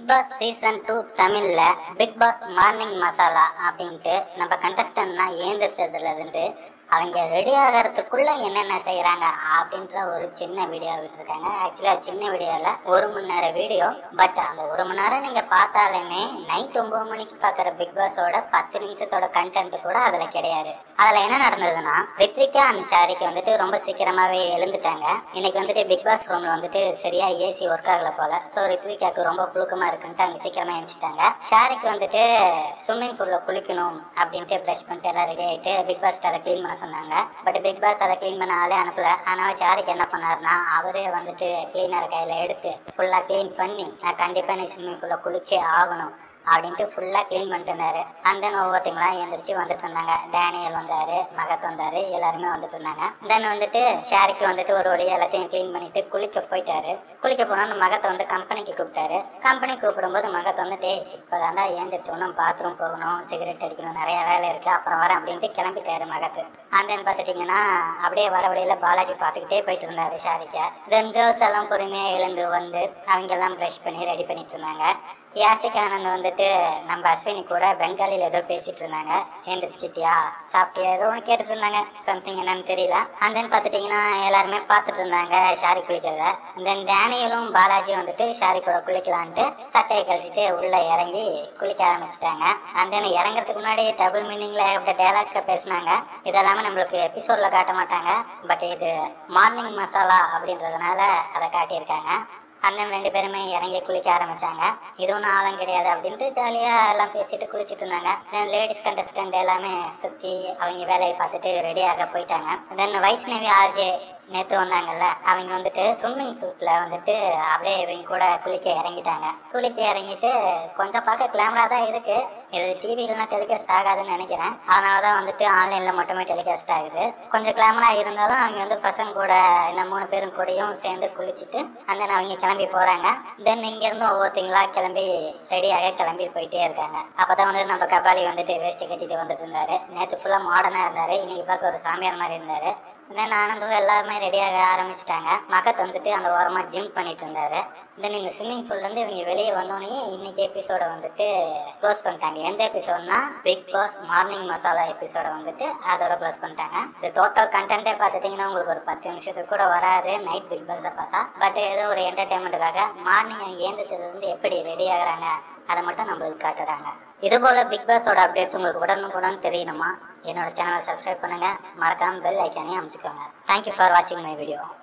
pass season two தமிழ்ல Bigg Boss morning masala அப்படின்ட்டு நம்ம கண்டஸ்டன்ட்னா ஏந்திரிச்சதுல இருந்து அவங்க ரெடி ஆகிறதுக்குள்ள என்னென்ன செய்யறாங்க அப்படின்ற ஒரு சின்ன வீடியோ விட்டுருக்காங்க ஆக்சுவலா சின்ன வீடியோல ஒரு மணி நேரம் வீடியோ பட் அந்த ஒரு மணி நேரம் நீங்க பார்த்தாலுமே நைட் ஒன்பது மணிக்கு பாக்குற பிக் பாஸோட பத்து நிமிஷத்தோட கண்டென்ட் கூட அதுல கிடையாது அதுல என்ன நடந்ததுன்னா ரித்விகா அண்ட் ஷாரிக்கு வந்துட்டு ரொம்ப சீக்கிரமாவே எழுந்துட்டாங்க இன்னைக்கு வந்துட்டு பிக் பாஸ் ஹோம்ல வந்துட்டு சரியா ஏசி ஒர்க் ஆகல போல ஸோ ரித்விகாக்கு ரொம்ப புழுக்கமா இருக்குன்ட்டு அவங்க சீக்கிரமா எழுந்துட்டாங்க ஷாரிக்கு வந்துட்டு ஸ்விம்மிங் பூல்ல குளிக்கணும் அப்படின்ட்டு ப்ரஷ் பண்ணிட்டு எல்லாம் ரெடி ஆயிட்டு பிக் பாஸ் அதை க்ளீன் பண்ண சொன்னாங்க பட் பிக் பாஸ் அதை க்ளீன் பண்ண ஆளே அனுப்பல அதனால ஷாரிக்கு என்ன பண்ணாருன்னா அவரே வந்துட்டு கிளீனர் கையில எடுத்து ஃபுல்லா க்ளீன் பண்ணி நான் கண்டிப்பா நீ ஸ்விம்மிங் பூல்ல குளிச்சே ஆகணும் அப்படின்ட்டு ஃபுல்லா க்ளீன் பண்ணிட்டு இருந்தாரு அந்த ஒவ்வொருத்தங்களா எழுந்திரிச்சு வந்துட்டு இருந்தாங்க டேனியல் வந்தாரு மகத் வந்தாரு எல்லாருமே வந்துட்டு இருந்தாங்க தென் வந்துட்டு ஷாரிக்கு வந்துட்டு ஒரு வழியா எல்லாத்தையும் க்ளீன் பண்ணிட்டு குளிக்க போயிட்டாரு குளிக்க போனா அந்த மகத்தை வந்து கம்பெனிக்கு கூப்பிட்டாரு கம்பெனி கூப்பிடும்போது மகத் வந்துட்டு இப்போதாண்டா ஏந்திரிச்சு ஒன்றும் பாத்ரூம் போகணும் சிகரெட் அடிக்கணும் நிறைய வேலை இருக்கு அப்புறம் வரேன் அப்படின்ட்டு கிளம்பிட்டாரு மகத்து அண்ட் தென் பார்த்துட்டிங்கன்னா அப்படியே வர வழியில பாலாஜி பார்த்துக்கிட்டே போயிட்டு இருந்தாரு ஷாரிக்கா தென் கேர்ள்ஸ் எல்லாம் பொறுமையா எழுந்து வந்து அவங்க எல்லாம் ப்ரஷ் பண்ணி ரெடி பண்ணிட்டு இருந்தாங்க யாசிக் ஆனந்த் வந்துட்டு நம்ம அஸ்வினி கூட பெங்காலியில் ஏதோ பேசிட்டு இருந்தாங்க எந்திரிச்சிட்டியா சாப்பிட்டியா ஏதோ ஒன்று கேட்டுட்டு இருந்தாங்க சம்திங் என்னன்னு தெரியல அண்ட் தென் பார்த்துட்டிங்கன்னா எல்லாருமே பார்த்துட்டு இருந்தாங்க ஷாரி குளிக்கிறத தென் டேனியலும் பாலாஜி வந்துட்டு ஷாரி கூட குளிக்கலான்ட்டு சட்டையை கழட்டிட்டு உள்ள இறங்கி குளிக்க ஆரம்பிச்சிட்டாங்க அண்ட் தென் இறங்குறதுக்கு முன்னாடி டபுள் மீனிங்ல இப்படி டைலாக்க பேசினாங்க இதெல்லாமே நம்மளுக்கு எபிசோட்ல காட்ட மாட்டாங்க பட் இது மார்னிங் மசாலா அப்படின்றதுனால அதை காட்டியிருக்காங்க அண்ணன் ரெண்டு பேருமே இறங்கி குளிக்க ஆரம்பிச்சாங்க இது ஒன்றும் ஆழம் கிடையாது அப்படின்ட்டு ஜாலியாக எல்லாம் பேசிட்டு குளிச்சிட்டு இருந்தாங்க தென் லேடிஸ் கண்டஸ்டன்ட் எல்லாமே சுற்றி அவங்க வேலையை பார்த்துட்டு ரெடியாக போயிட்டாங்க தென் வைஷ்ணவி ஆர்ஜே நேற்று வந்தாங்கல்ல அவங்க வந்துட்டு ஸ்விம்மிங் சூட்ல வந்துட்டு அப்படியே இவங்க கூட குளிக்க இறங்கிட்டாங்க குளிக்க இறங்கிட்டு கொஞ்சம் பார்க்க கிளாமரா தான் இருக்கு இது டிவிலாம் டெலிகாஸ்ட் ஆகாதுன்னு நினைக்கிறேன் அதனால தான் வந்துட்டு ஆன்லைன்ல மட்டுமே டெலிகாஸ்ட் ஆகுது கொஞ்சம் கிளாமரா இருந்தாலும் அவங்க வந்து பசங்க கூட இந்த மூணு பேரும் கூடயும் சேர்ந்து குளிச்சுட்டு அந்த அவங்க கிளம்பி போறாங்க தென் இங்க இருந்து ஒவ்வொருத்தங்களா கிளம்பி ரெடியாக கிளம்பி போயிட்டே இருக்காங்க அப்பதான் வந்து நம்ம கபாலி வந்துட்டு வேஷ்டி கட்டிட்டு வந்துட்டு இருந்தாரு நேற்று ஃபுல்லா மாடர்னா இருந்தாரு இன்னைக்கு பார்க்க ஒரு சாமியார் மாதிரி இருந்தாரு தென் ஆனந்தும் எல்லாருமே ரெடியாக ஆரம்பிச்சிட்டாங்க மகத் வந்துட்டு அந்த ஓரமாக ஜிம் பண்ணிட்டு இருந்தாரு தென் இந்த ஸ்விம்மிங் பூல்லேருந்து இவங்க வெளியே வந்தோடனே இன்னைக்கு எபிசோட வந்துட்டு க்ளோஸ் பண்ணிட்டாங்க எந்த எபிசோட்னா பிக் பாஸ் மார்னிங் மசாலா எபிசோட வந்துட்டு அதோட க்ளோஸ் பண்ணிட்டாங்க இந்த டோட்டல் கண்டென்ட்டே பார்த்துட்டிங்கன்னா உங்களுக்கு ஒரு பத்து நிமிஷத்துக்கு கூட வராது நைட் பிக் பாஸை பார்த்தா பட் ஏதோ ஒரு என்டர்டைன்மெண்ட்டுக்காக மார்னிங் ஏந்ததுல இருந்து எப்படி ரெடி ஆகுறாங்க அதை மட்டும் நம்மளுக்கு காட்டுறாங்க இது போல பிக் பாஸோட அப்டேட்ஸ் உங்களுக்கு உடனுக்குடன் தெரியணுமா என்னோட சேனலை சப்ஸ்கிரைப் பண்ணுங்க மறக்காம பெல் ஐக்கானையும் அமுத்துக்கோங்க தேங்க்யூ ஃபார் வாட்சிங் மை வீடியோ